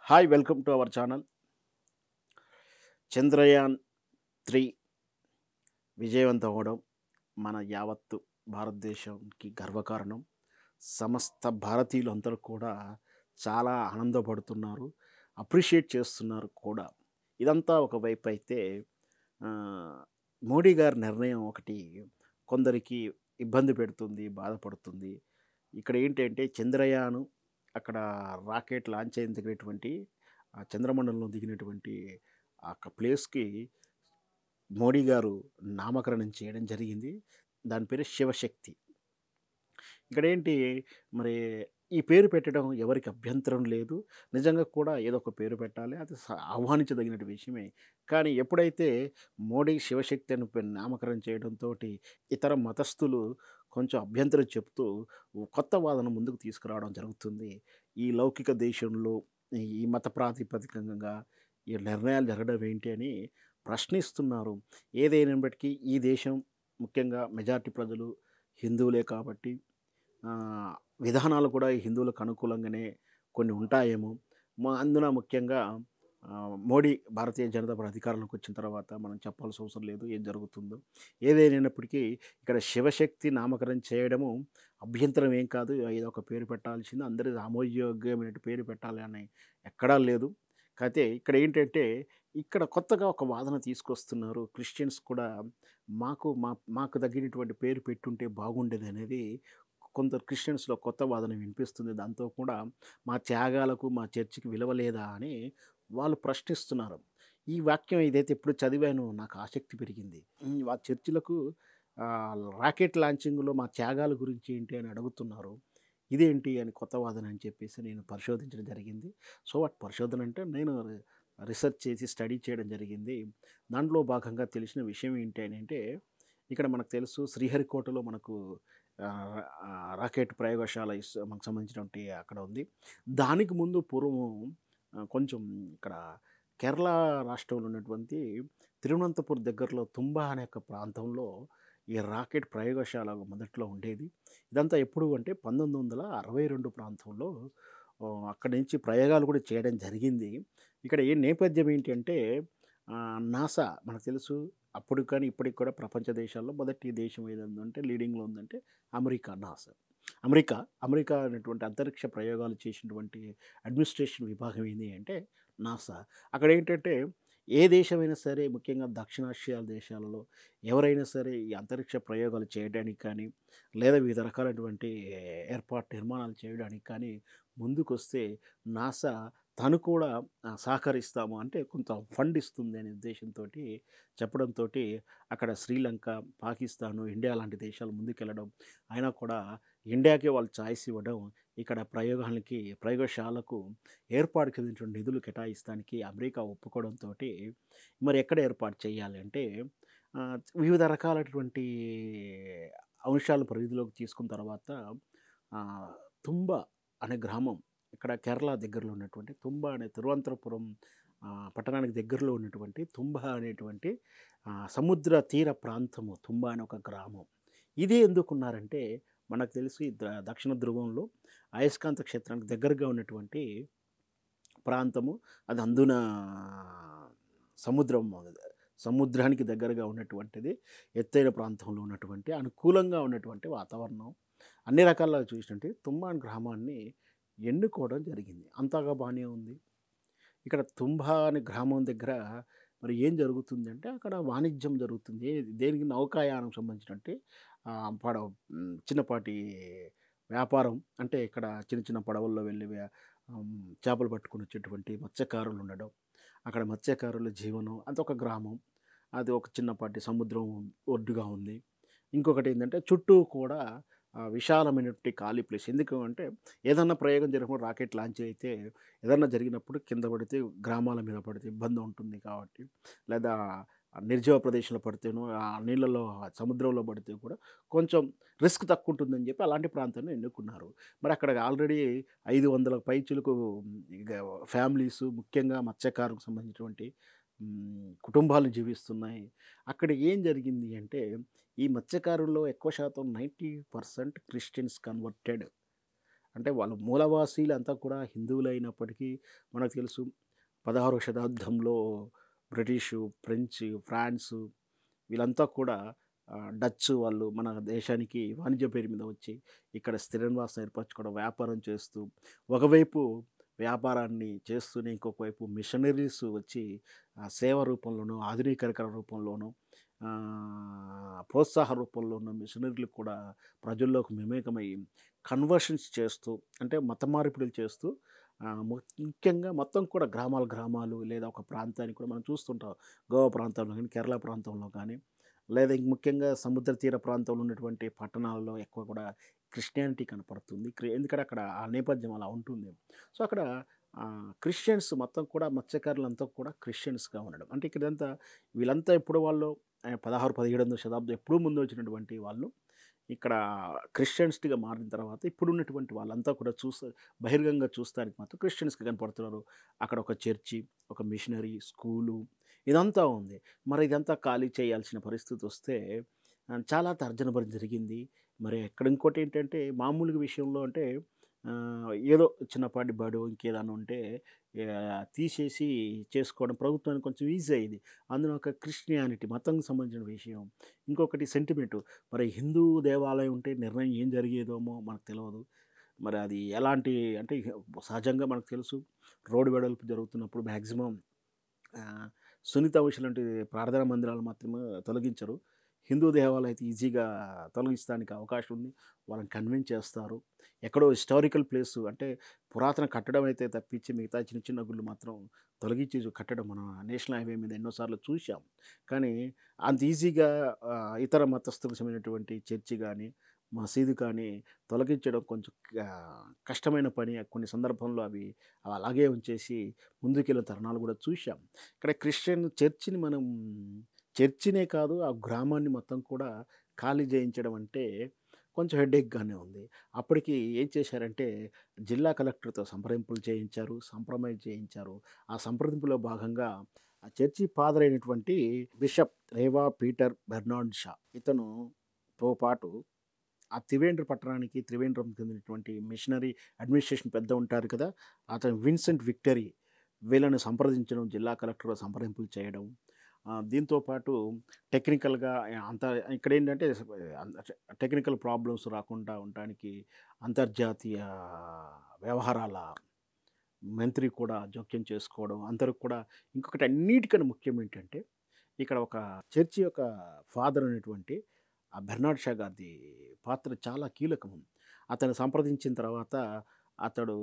Hi welcome to our channel Chandrayaan three విజయవంతం అవ్వడం మన యావత్తు భారతదేశానికి గర్వకారణం సమస్త భారతీయులు అందరూ కూడా చాలా ఆనందపడుతున్నారు అప్రిషియేట్ చేస్తున్నారు కూడా ఇదంతా ఒకవైపు అయితే ఆ, మోడీ గారి నిర్ణయం ఒకటి కొందరికి ఇబ్బంది పెడుతుంది బాధపడుతుంది ఇక్కడ ఏంటంటే చంద్రయాను అక్కడ రాకెట్ లాంచ్ అయిన దిగినటువంటి ఆ చంద్రమండలంలో దిగినటువంటి ఆ యొక్క ప్లేస్కి మోడీ గారు నామకరణం చేయడం జరిగింది దాని పేరు శివశక్తి ఇక్కడ ఏంటి మరి ఈ పేరు పెట్టడం ఎవరికి అభ్యంతరం లేదు నిజంగా కూడా ఏదో ఒక పేరు పెట్టాలి అది స- ఆహ్వానించదగిన విషయమే కానీ ఎప్పుడైతే మోడీ శివశక్తి అని పేరు నామకరణం చేయడంతో ఇతర మతస్థులు కొంచెం అభ్యంతరం చెప్తూ కొత్త వాదన ముందుకు తీసుకురావడం జరుగుతుంది ఈ లౌకిక దేశంలో ఈ మత ప్రాతిపదికంగా ఈ నిర్ణయాలు జరగడం ఏంటి అని ప్రశ్నిస్తున్నారు ఏదైనప్పటికీ ఈ దేశం ముఖ్యంగా మెజారిటీ ప్రజలు హిందువులే కాబట్టి ఆ, విధానాలు కూడా ఈ హిందువులకు అనుకూలంగానే కొన్ని ఉంటాయేమో మా అందున ముఖ్యంగా ఆ, మోడీ భారతీయ జనతా పార్టీ అధికారంలోకి వచ్చిన తర్వాత మనం చెప్పాల్సిన అవసరం లేదు ఏం జరుగుతుందో ఏదైనప్పటికీ ఇక్కడ శివశక్తి నామకరణం చేయడము అభ్యంతరం ఏం కాదు ఏదో ఒక పేరు పెట్టాల్సింది అందరి ఆమోదయోగ్యమైన పేరు పెట్టాలి అని ఎక్కడా లేదు అయితే ఇక్కడ ఏంటంటే ఇక్కడ కొత్తగా ఒక వాదన తీసుకొస్తున్నారు క్రిస్టియన్స్ కూడా మాకు మా మాకు తగినటువంటి పేరు పెట్టుంటే బాగుండేది అనేది కొందరు క్రిస్టియన్స్లో కొత్త వాదన వినిపిస్తుంది దాంతో కూడా మా త్యాగాలకు మా చర్చికి విలువ లేదా అని వాళ్ళు ప్రశ్నిస్తున్నారు ఈ వాక్యం ఏదైతే ఎప్పుడు చదివానో నాకు ఆసక్తి పెరిగింది ఉమ్, ఆ చర్చిలకు ఆ, రాకెట్ లాంచింగ్లో మా త్యాగాల గురించి ఏంటి అని అడుగుతున్నారు ఇదేంటి అని కొత్త వాదన అని చెప్పేసి నేను పరిశోధించడం జరిగింది సో వాటి పరిశోధన అంటే నేను రీసెర్చ్ చేసి స్టడీ చేయడం జరిగింది దాంట్లో భాగంగా తెలిసిన విషయం ఏంటి అని అంటే ఇక్కడ మనకు తెలుసు శ్రీహరికోటలో మనకు ఆ, ఆ, రాకెట్ ప్రయోగశాల ఇస్- మనకు సంబంధించినటువంటి అక్కడ ఉంది దానికి ముందు పూర్వం ఆ, కొంచెం ఇక్కడ కేరళ రాష్ట్రంలో ఉన్నటువంటి తిరువనంతపురం దగ్గరలో తుంబా అనే ఒక ప్రాంతంలో ఈ రాకెట్ ప్రయోగశాల మొదట్లో ఉండేది ఇదంతా ఎప్పుడు అంటే పంతొమ్మిది వందల అరవై రెండు ప్రాంతంలో ఆ, అక్కడి నుంచి ప్రయోగాలు కూడా చేయడం జరిగింది ఇక్కడ ఏ నేపథ్యం ఏంటి అంటే ఆ, నాసా మనకు తెలుసు అప్పుడు కానీ ఇప్పటికి కూడా ప్రపంచ దేశాల్లో మొదటి దేశం ఏదంటే లీడింగ్లో ఉందంటే అమెరికా నాసా అమెరికా అమెరికా అనేటువంటి అంతరిక్ష ప్రయోగాలు చేసినటువంటి అడ్మినిస్ట్రేషన్ విభాగం ఏంటి అంటే నాసా అక్కడ ఏంటంటే ఏ దేశమైనా సరే ముఖ్యంగా దక్షిణాసియా దేశాలలో ఎవరైనా సరే ఈ అంతరిక్ష ప్రయోగాలు చేయడానికి కానీ లేదా వివిధ రకాలైనటువంటి ఏర్పాటు నిర్మాణాలు చేయడానికి కానీ ముందుకొస్తే నాసా తను కూడా ఆ, సహకరిస్తాము అంటే కొంత ఫండ్ ఇస్తుంది అనే ఉద్దేశంతో చెప్పడంతో అక్కడ శ్రీలంక పాకిస్తాను ఇండియా లాంటి దేశాలు ముందుకెళ్ళడం అయినా కూడా ఇండియాకే వాళ్ళు ఛాయిస్ ఇవ్వడం ఇక్కడ ప్రయోగాలకి ప్రయోగశాలకు ఏర్పాటు కింద నిధులు కేటాయిస్తానికి అమెరికా ఒప్పుకోవడంతో మరి ఎక్కడ ఏర్పాటు చేయాలి అంటే ఆ, వివిధ రకాలైనటువంటి అంశాలు పరిధిలోకి తీసుకున్న తర్వాత ఆ, తుంబ అనే గ్రామం ఇక్కడ కేరళ దగ్గరలో ఉన్నటువంటి తుంబ అనే తిరువనంతపురం ఆ, పట్టణానికి దగ్గరలో ఉన్నటువంటి తుంబ అనేటువంటి ఆ, సముద్ర తీర ప్రాంతము తుంబ అనే ఒక గ్రామం ఇది ఎందుకున్నారంటే మనకు తెలిసి ద- దక్షిణ ధ్రువంలో అయస్కాంత క్షేత్రానికి దగ్గరగా ఉన్నటువంటి ప్రాంతము అది అందున సముద్రం సముద్రానికి దగ్గరగా ఉన్నటువంటిది ఎత్తైన ప్రాంతంలో ఉన్నటువంటి అనుకూలంగా ఉన్నటువంటి వాతావరణం అన్ని రకాలుగా చూసినట్టు తుమ్మాన్ గ్రామాన్ని ఎన్నుకోవడం జరిగింది అంతగా బాగానే ఉంది ఇక్కడ తుంబా అనే గ్రామం దగ్గర మరి ఏం జరుగుతుంది అంటే అక్కడ వాణిజ్యం జరుగుతుంది దేనికి నౌకాయానం సంబంధించినట్టు ఆ, పడవ ఉమ్, చిన్నపాటి వ్యాపారం అంటే ఇక్కడ చిన్న చిన్న పడవల్లో వెళ్ళి వ్యా- ఉమ్, చేపలు పట్టుకుని వచ్చేటువంటి మత్స్యకారులు ఉండడం అక్కడ మత్స్యకారుల జీవనం అదొక గ్రామం అది ఒక చిన్నపాటి సముద్రం ఒడ్డుగా ఉంది ఇంకొకటి ఏంటంటే చుట్టూ కూడా ఆ, విశాలమైనటువంటి ఖాళీ ప్లేస్ ఎందుకు అంటే ఏదన్నా ప్రయోగం జరిగినప్పుడు రాకెట్ లాంచ్ అయితే ఏదన్నా జరిగినప్పుడు కింద పడితే గ్రామాల మీద పడితే ఇబ్బంది ఉంటుంది కాబట్టి లేదా ఆ నిర్జీవ ప్రదేశంలో పడితేనో ఆ నీళ్ళలో ఆ సముద్రంలో పడితే కూడా కొంచెం రిస్క్ తక్కువ ఉంటుందని చెప్పి అలాంటి ప్రాంతాన్ని ఎన్నుకున్నారు మరి అక్కడ ఆల్రెడీ ఐదు వందల పైచులకు ఇక ఫ్యామిలీస్ ముఖ్యంగా మత్స్యకారుకు సంబంధించినటువంటి మ్, కుటుంబాలు జీవిస్తున్నాయి అక్కడ ఏం జరిగింది అంటే ఈ మత్స్యకారుల్లో ఎక్కువ శాతం నైంటీ పర్సెంట్ క్రిస్టియన్స్ కన్వర్టెడ్ అంటే వాళ్ళ మూలవాసీలు అంతా కూడా హిందువులైనప్పటికీ మనకు తెలుసు పదహారవ శతాబ్దంలో బ్రిటిషు ఫ్రెంచ్ ఫ్రాన్సు వీళ్ళంతా కూడా ఆ, డచ్ వాళ్ళు మన దేశానికి వాణిజ్య పేరు మీద వచ్చి ఇక్కడ స్థిర నివాసం ఏర్పరచుకోవడం వ్యాపారం చేస్తూ ఒకవైపు వ్యాపారాన్ని చేస్తూనే ఇంకొక వైపు మిషనరీస్ వచ్చి ఆ, సేవ రూపంలోనూ ఆధునీకరణ రూపంలోనూ ఆ, ప్రోత్సాహ రూపంలోనూ మిషనరీలు కూడా ప్రజల్లోకి మిమేకమై కన్వర్షన్స్ చేస్తూ అంటే మత మార్పిడులు చేస్తూ ఆ, ము- ముఖ్యంగా మొత్తం కూడా గ్రామాలు గ్రామాలు లేదా ఒక ప్రాంతానికి కూడా మనం చూస్తుంటాం గోవా ప్రాంతంలో కానీ కేరళ ప్రాంతంలో కానీ లేదా ఇంక ముఖ్యంగా సముద్ర తీర ప్రాంతంలో ఉన్నటువంటి పట్టణాల్లో ఎక్కువ కూడా క్రిస్టియానిటీ కనపడుతుంది క్రి- ఎందుకంటే అక్కడ ఆ నేపథ్యం అలా ఉంటుంది సో అక్కడ ఆ, క్రిస్టియన్స్ మొత్తం కూడా మత్స్యకారులంతా కూడా క్రిస్టియన్స్గా ఉండడం అంటే ఇక్కడంతా వీళ్ళంతా ఎప్పుడు వాళ్ళు ఆ, పదహారు పదిహేడు వందల శతాబ్దం ఎప్పుడూ ముందు వచ్చినటువంటి వాళ్ళు ఇక్కడ క్రిస్టియన్స్గా మారిన తర్వాత ఇప్పుడు ఉన్నటువంటి వాళ్ళంతా కూడా చూస్తే బహిర్గంగా చూస్తానికి మాత్రం క్రిస్టియన్స్గా కనపడుతున్నారు అక్కడ ఒక చర్చి ఒక మిషనరీ స్కూలు ఇదంతా ఉంది మరి ఇదంతా ఖాళీ చేయాల్సిన పరిస్థితి వస్తే ఆ, చాలా తర్జన భర్జన జరిగింది మరి ఎక్కడ ఇంకోటి ఏంటంటే మామూలుగా విషయంలో అంటే ఆ, ఏదో చిన్నపాటి బడు ఇంకేదైనా ఉంటే ఆ, తీసేసి చేసుకోవడం ప్రభుత్వానికి కొంచెం ఈజీ అయ్యింది అందులో ఒక క్రిస్టియానిటీ మతంకి సంబంధించిన విషయం ఇంకొకటి సెంటిమెంటు మరి హిందూ దేవాలయం ఉంటే నిర్ణయం ఏం జరిగేదేమో మనకు తెలియదు మరి అది ఎలాంటి అంటే సహజంగా మనకు తెలుసు రోడ్డు వెడల్పు జరుగుతున్నప్పుడు మ్యాక్సిమం సునీత విషయం లాంటి ప్రార్థనా మందిరాలు మాత్రమే తొలగించరు హిందూ దేవాలయం అయితే ఈజీగా తొలగించడానికి అవకాశం ఉంది వాళ్ళని కన్విన్స్ చేస్తారు ఎక్కడో హిస్టారికల్ ప్లేస్ అంటే పురాతన కట్టడం అయితే తప్పించి మిగతా చిన్న చిన్న గుళ్ళు మాత్రం తొలగించి కట్టడం మన నేషనల్ హైవే మీద ఎన్నోసార్లు చూసాం కానీ అంత ఈజీగా ఆ, ఇతర మతస్థులకు సంబంధించినటువంటి చర్చి కానీ మసీదు కానీ తొలగించడం కొంచెం ఆ, కష్టమైన పని కొన్ని సందర్భంలో అవి అవి అలాగే ఉంచేసి ముందుకెళ్ళిన తరుణాలు కూడా చూసాం ఇక్కడ క్రిస్టియన్ చర్చిని మనం చర్చినే కాదు ఆ గ్రామాన్ని మొత్తం కూడా ఖాళీ చేయించడం అంటే కొంచెం హెడేక్గానే ఉంది అప్పటికి ఏం చేశారంటే జిల్లా కలెక్టర్తో సంప్రదింపులు చేయించారు సంప్రమైజ్ చేయించారు ఆ సంప్రదింపులో భాగంగా ఆ చర్చి ఫాదర్ అయినటువంటి బిషప్ రేవా పీటర్ బెర్నార్డ్ షా ఇతనుతో పాటు ఆ త్రివేంద్ర పట్టణానికి త్రివేంద్రం చెందినటువంటి మిషనరీ అడ్మినిస్ట్రేషన్ పెద్ద ఉంటారు కదా అతను విన్సెంట్ విక్టరీ వీళ్ళని సంప్రదించడం జిల్లా కలెక్టర్ సంప్రదింపులు చేయడం ఆ, దీంతో పాటు టెక్నికల్గా అంత ఇక్కడ ఏంటంటే టెక్నికల్ ప్రాబ్లమ్స్ రాకుండా ఉండడానికి అంతర్జాతీయ వ్యవహారాల మంత్రి కూడా జోక్యం చేసుకోవడం అందరూ కూడా ఇంకొకటి అన్నిటికన్నా ముఖ్యం ఏంటంటే ఇక్కడ ఒక చర్చి యొక్క ఫాదర్ అనేటువంటి ఆ బెర్నాడ్ షా గారిది పాత్ర చాలా కీలకం అతను సంప్రదించిన తర్వాత అతడు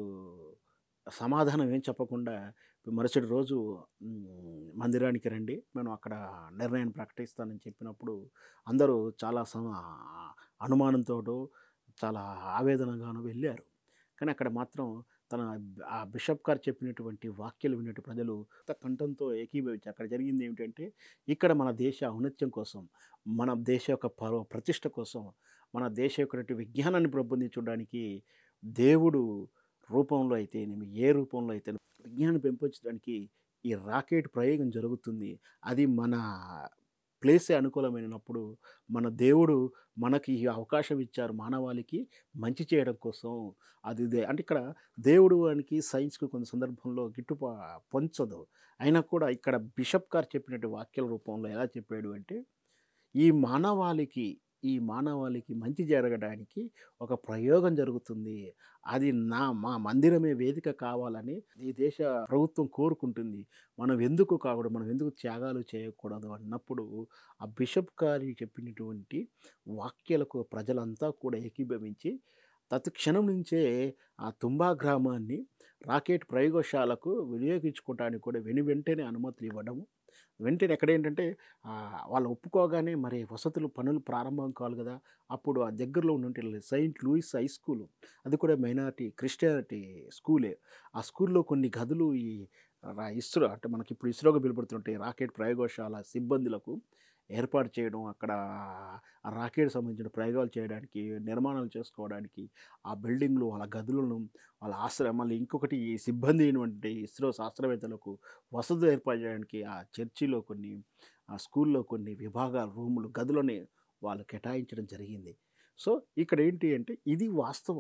సమాధానం ఏం చెప్పకుండా మరుసటి రోజు మ్, మందిరానికి రండి నేను అక్కడ నిర్ణయాన్ని ప్రకటిస్తానని చెప్పినప్పుడు అందరూ చాలా సమ అనుమానంతో చాలా ఆవేదనగాను వెళ్ళారు కానీ అక్కడ మాత్రం తన ఆ బిషప్ గారు చెప్పినటువంటి వాక్యాలు విన్నట్టు ప్రజలు కొత్త కంఠంతో ఏకీభవించి అక్కడ జరిగింది ఏమిటంటే ఇక్కడ మన దేశ ఔన్నత్యం కోసం మన దేశ యొక్క పర్వ ప్రతిష్ట కోసం మన దేశ యొక్క విజ్ఞానాన్ని పెంపొందించడానికి దేవుడు రూపంలో అయితేనేమి ఏ రూపంలో అయితే విజ్ఞానం పెంపొంచడానికి ఈ రాకెట్ ప్రయోగం జరుగుతుంది అది మన ప్లేసే అనుకూలమైనప్పుడు మన దేవుడు మనకి ఈ అవకాశం ఇచ్చారు మానవాళికి మంచి చేయడం కోసం అది ఇదే అంటే ఇక్కడ దేవుడు వానికి సైన్స్కి కొన్ని సందర్భంలో గిట్టు ప- పొంచదు అయినా కూడా ఇక్కడ బిషప్ గారు చెప్పినట్టు వాక్యాల రూపంలో ఎలా చెప్పాడు అంటే ఈ మానవాళికి ఈ మానవాళికి మంచి జరగడానికి ఒక ప్రయోగం జరుగుతుంది అది నా మా మందిరమే వేదిక కావాలని ఈ దేశ ప్రభుత్వం కోరుకుంటుంది మనం ఎందుకు కాకూడదు మనం ఎందుకు త్యాగాలు చేయకూడదు అన్నప్పుడు ఆ బిషప్ గారి చెప్పినటువంటి వాక్యాలకు ప్రజలంతా కూడా ఏకీభవించి తత్క్షణం నుంచే ఆ తుంబా గ్రామాన్ని రాకెట్ ప్రయోగశాలకు వినియోగించుకోవడానికి కూడా వెను వెంటనే అనుమతులు ఇవ్వడము వెంటనే ఎక్కడ ఏంటంటే ఆ, వాళ్ళు ఒప్పుకోగానే మరి వసతులు పనులు ప్రారంభం కావాలి కదా అప్పుడు ఆ దగ్గరలో ఉన్నటువంటి సెయింట్ లూయిస్ హై స్కూల్ అది కూడా మైనారిటీ క్రిస్టియానిటీ స్కూలే ఆ స్కూల్లో కొన్ని గదులు ఈ రా- ఇస్రో అంటే మనకి ఇప్పుడు ఇస్రోగా పిలుపడుతుంటే రాకెట్ ప్రయోగశాల సిబ్బందులకు ఏర్పాటు చేయడం అక్కడ ఆ రాకెట్ సంబంధించిన ప్రయోగాలు చేయడానికి నిర్మాణాలు చేసుకోవడానికి ఆ బిల్డింగ్లు వాళ్ళ గదులను వాళ్ళ ఆశ్రయం మళ్ళీ ఇంకొకటి ఈ సిబ్బంది అయినటువంటి ఇస్రో శాస్త్రవేత్తలకు వసతులు ఏర్పాటు చేయడానికి ఆ చర్చిలో కొన్ని ఆ స్కూల్లో కొన్ని విభాగాలు రూములు గదులని వాళ్ళు కేటాయించడం జరిగింది సో ఇక్కడ ఏంటి అంటే ఇది వాస్తవం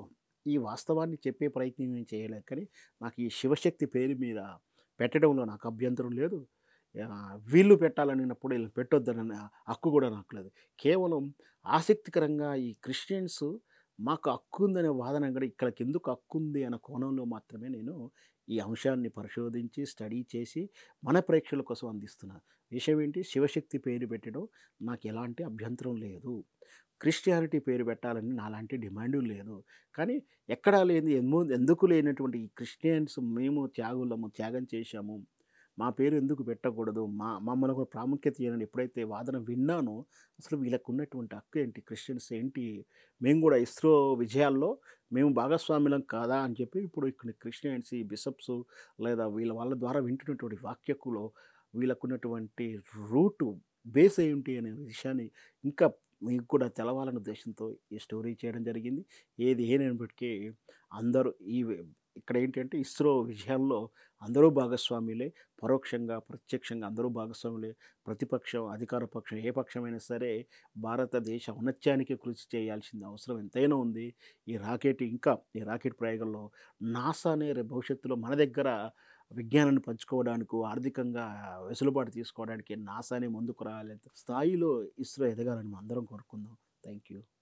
ఈ వాస్తవాన్ని చెప్పే ప్రయత్నం నేను చేయలేదు కానీ నాకు ఈ శివశక్తి పేరు మీద పెట్టడంలో నాకు అభ్యంతరం లేదు ఆహ్, వీళ్ళు పెట్టాలనినప్పుడు వీళ్ళని పెట్టొద్దనని హక్కు కూడా నాకు లేదు. కేవలం ఆసక్తికరంగా ఈ క్రిస్టియన్స్ మాకు హక్కు ఉందనే వాదన కూడా ఇక్కడికెందుకు హక్కుంది అన్న కోణంలో మాత్రమే నేను ఈ అంశాన్ని పరిశోధించి, స్టడీ చేసి మన ప్రేక్షకుల కోసం అందిస్తున్నా. విషయం ఏంటి శివశక్తి పేరు పెట్టడం నాకు ఎలాంటి అభ్యంతరం లేదు. క్రిస్టియానిటీ పేరు పెట్టాలని నాలాంటి డిమాండు లేదు. కానీ ఎక్కడా లేనిది ఎమ్మో ఎందుకు లేనటువంటి ఈ క్రిస్టియన్స్ మేము త్యాగులము, త్యాగం చేశాము. మా పేరు ఎందుకు పెట్టకూడదు? మా మమ్మల్ని ఒక ప్రాముఖ్యత ఇయ్యనని ఎప్పుడైతే వాదన విన్నానో అసలు వీళ్ళకున్నటువంటి హక్కు ఏంటి? క్రిస్టియన్స్ ఏంటి? మేము కూడా ఇస్రో విజయాల్లో మేము భాగస్వాములం కాదా? అని చెప్పి ఇప్పుడు ఇక్కడ క్రిస్టియన్స్, ఈ బిషప్స్ లేదా వీళ్ళ వాళ్ళ ద్వారా వింటున్నటువంటి వాక్యకులో వీళ్ళకున్నటువంటి రూటు బేస్ ఏంటి అనే విషయాన్ని ఇంకా మీకు కూడా తెలవాలనే ఉద్దేశంతో ఈ స్టోరీ చేయడం జరిగింది. ఏది ఏమైనప్పటికీ అందరూ ఈ ఇక్కడ ఏంటంటే ఇస్రో విజయాల్లో అందరూ భాగస్వాములే. పరోక్షంగా, ప్రత్యక్షంగా అందరూ భాగస్వాములే. ప్రతిపక్షం, అధికార పక్షం ఏ పక్షమైనా సరే భారతదేశ ఔన్నత్యానికి కృషి చేయాల్సిన అవసరం ఎంతైనా ఉంది. ఈ రాకెట్ ఇంకా ఈ రాకెట్ ప్రయోగంలో నాసానే రేపు భవిష్యత్తులో మన దగ్గర విజ్ఞానాన్ని పంచుకోవడానికో, ఆర్థికంగా వెసులుబాటు తీసుకోవడానికి నాసానే ముందుకు రావాలనే స్థాయిలో ఇస్రో ఎదగాలని మనందరం కోరుకుందాం. Thank you.